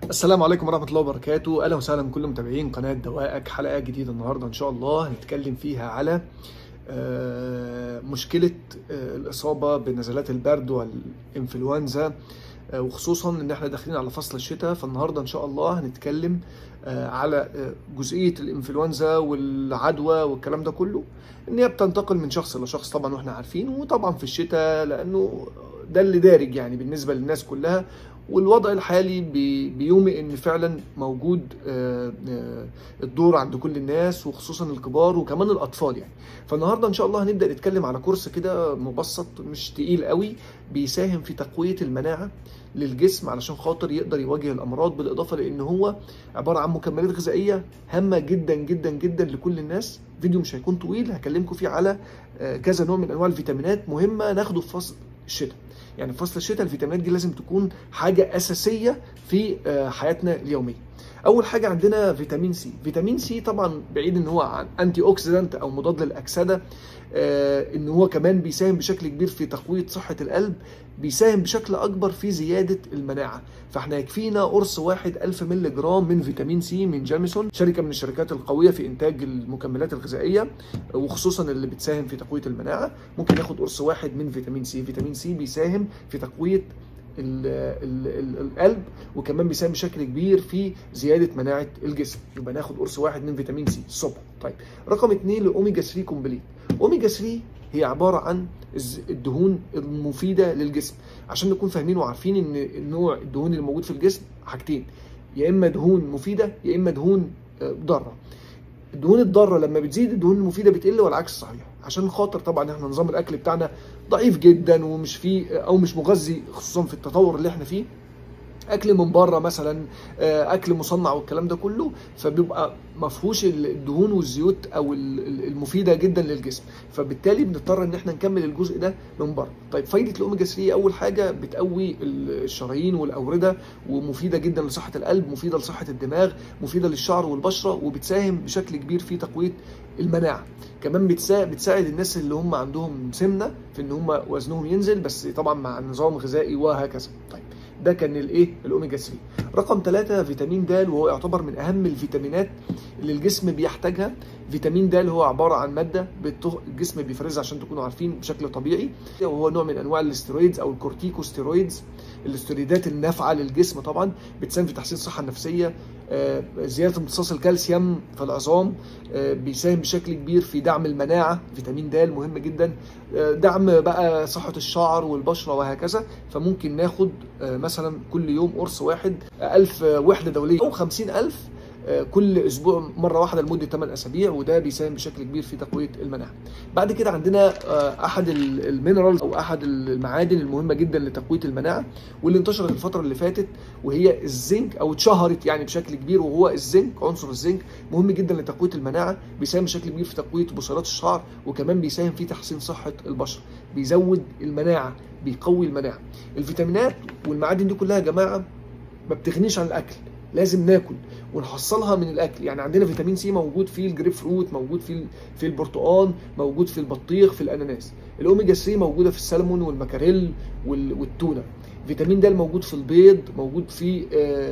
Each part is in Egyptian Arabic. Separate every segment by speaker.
Speaker 1: السلام عليكم ورحمة الله وبركاته أهلا وسهلا بكل متابعين قناة دوائك حلقة جديدة النهاردة إن شاء الله هنتكلم فيها على آه، مشكلة آه، الإصابة بنزلات البرد والإنفلونزا آه، وخصوصا إن إحنا داخلين على فصل الشتاء فالنهاردة إن شاء الله هنتكلم آه، على آه، جزئية الإنفلونزا والعدوى والكلام ده كله إن هي بتنتقل من شخص لشخص طبعا وإحنا عارفين وطبعا في الشتاء لأنه ده اللي دارج يعني بالنسبة للناس كلها والوضع الحالي بي- بيومئ ان فعلا موجود آه، آه، الدور عند كل الناس وخصوصا الكبار وكمان الاطفال يعني فالنهارده ان شاء الله هنبدا نتكلم على كورس كده مبسط مش تقيل قوي بيساهم في تقويه المناعه للجسم علشان خاطر يقدر يواجه الامراض بالاضافه لان هو عباره عن مكملات غذائيه هامه جدا جدا جدا لكل الناس فيديو مش هيكون طويل هكلمكم فيه على آه، كذا نوع من انواع الفيتامينات مهمه ناخده في فصل الشتاء يعني في فصل الشتاء الفيتامينات دي لازم تكون حاجه اساسيه في آه، حياتنا اليوميه اول حاجه عندنا فيتامين سي فيتامين سي طبعا بعيد ان هو عن انتي اوكسيدانت او مضاد للاكسده آه، ان هو كمان بيساهم بشكل كبير في تقويه صحه القلب بيساهم بشكل اكبر في زياده المناعه فاحنا يكفينا قرص واحد 1000 مللي جرام من فيتامين سي من جاميسون شركه من الشركات القويه في انتاج المكملات الغذائيه وخصوصا اللي بتساهم في تقويه المناعه ممكن ناخد قرص واحد من فيتامين سي فيتامين سي بيساهم في تقويه ال ال ال القلب وكمان بيساهم بشكل كبير في زياده مناعه الجسم يبقى ناخد قرص واحد من فيتامين سي الصبح طيب رقم اثنين الاوميجا 3 كومبليت اوميجا 3 هي عباره عن الز- الدهون المفيده للجسم عشان نكون فاهمين وعارفين ان نوع الدهون اللي موجود في الجسم حاجتين يا اما دهون مفيده يا اما دهون آه، ضاره الدهون الضاره لما بتزيد الدهون المفيده بتقل والعكس صحيح عشان خاطر طبعا احنا نظام الاكل بتاعنا ضعيف جدا ومش فيه او مش مغذي خصوصا في التطور اللي احنا فيه اكل من بره مثلا آه، اكل مصنع والكلام ده كله فبيبقى ما فيهوش الدهون والزيوت او ال- ال- المفيده جدا للجسم فبالتالي بنضطر ان احنا نكمل الجزء ده من بره طيب فايده الاوميجا 3 اول حاجه بتقوي ال- الشرايين والاورده ومفيده جدا لصحه القلب مفيده لصحه الدماغ مفيده للشعر والبشره وبتساهم بشكل كبير في تقويه المناعه كمان بتساعد بتساعد الناس اللي هم عندهم سمنه في ان هم وزنهم ينزل بس طبعا مع نظام غذائي وهكذا طيب ده كان الايه الاوميجا 3 رقم ثلاثة فيتامين د وهو يعتبر من اهم الفيتامينات اللي الجسم بيحتاجها فيتامين د هو عباره عن ماده بت- الجسم بيفرزها عشان تكونوا عارفين بشكل طبيعي وهو نوع من انواع الاسترويدز او الكورتيكوستيرويدز الاسترويدات النافعه للجسم طبعا بتساهم في تحسين الصحه النفسيه آه، زياده امتصاص الكالسيوم في العظام آه، بيساهم بشكل كبير في دعم المناعه فيتامين د مهم جدا آه، دعم بقى صحه الشعر والبشره وهكذا فممكن ناخد آه، مثلا كل يوم قرص واحد آه، 1000 وحده دوليه او 50000 آه، كل اسبوع مره واحده لمده 8 اسابيع وده بيساهم بشكل كبير في تقويه المناعه. بعد كده عندنا آه، احد ال- المينرالز او احد المعادن المهمه جدا لتقويه المناعه واللي انتشرت الفتره اللي فاتت وهي الزنك او اتشهرت يعني بشكل كبير وهو الزنك عنصر الزنك مهم جدا لتقويه المناعه بيساهم بشكل كبير في تقويه بصيلات الشعر وكمان بيساهم في تحسين صحه البشره بيزود المناعه بيقوي المناعه الفيتامينات والمعادن دي كلها يا جماعه ما بتغنيش عن الاكل لازم ناكل ونحصلها من الاكل يعني عندنا فيتامين سي موجود في الجريب فروت موجود في في البرتقال موجود في البطيخ في الاناناس الاوميجا 3 موجوده في السلمون والمكاريل وال- والتونه فيتامين د موجود في البيض موجود في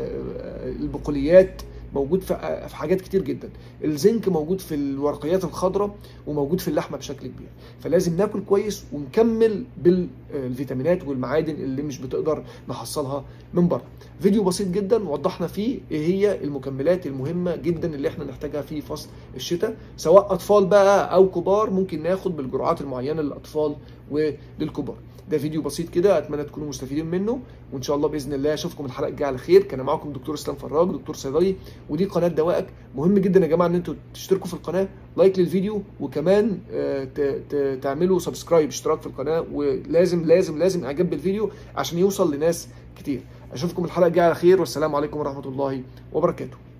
Speaker 1: آه، البقوليات موجود في آه، في حاجات كتير جدا الزنك موجود في الورقيات الخضراء وموجود في اللحمه بشكل كبير فلازم ناكل كويس ونكمل بالفيتامينات والمعادن اللي مش بتقدر نحصلها من بره فيديو بسيط جدا وضحنا فيه ايه هي المكملات المهمه جدا اللي احنا نحتاجها في فصل الشتاء سواء اطفال بقى او كبار ممكن ناخد بالجرعات المعينه للاطفال وللكبار ده فيديو بسيط كده اتمنى تكونوا مستفيدين منه وان شاء الله باذن الله اشوفكم الحلقه الجايه على خير كان معاكم دكتور اسلام فراج دكتور صيدلي ودي قناه دوائك مهم جدا يا جماعه ان انتوا تشتركوا في القناه لايك للفيديو وكمان آه، ت- ت- تعملوا سبسكرايب اشتراك في القناه ولازم لازم لازم اعجاب بالفيديو عشان يوصل لناس كتير اشوفكم الحلقه الجايه على خير والسلام عليكم ورحمه الله وبركاته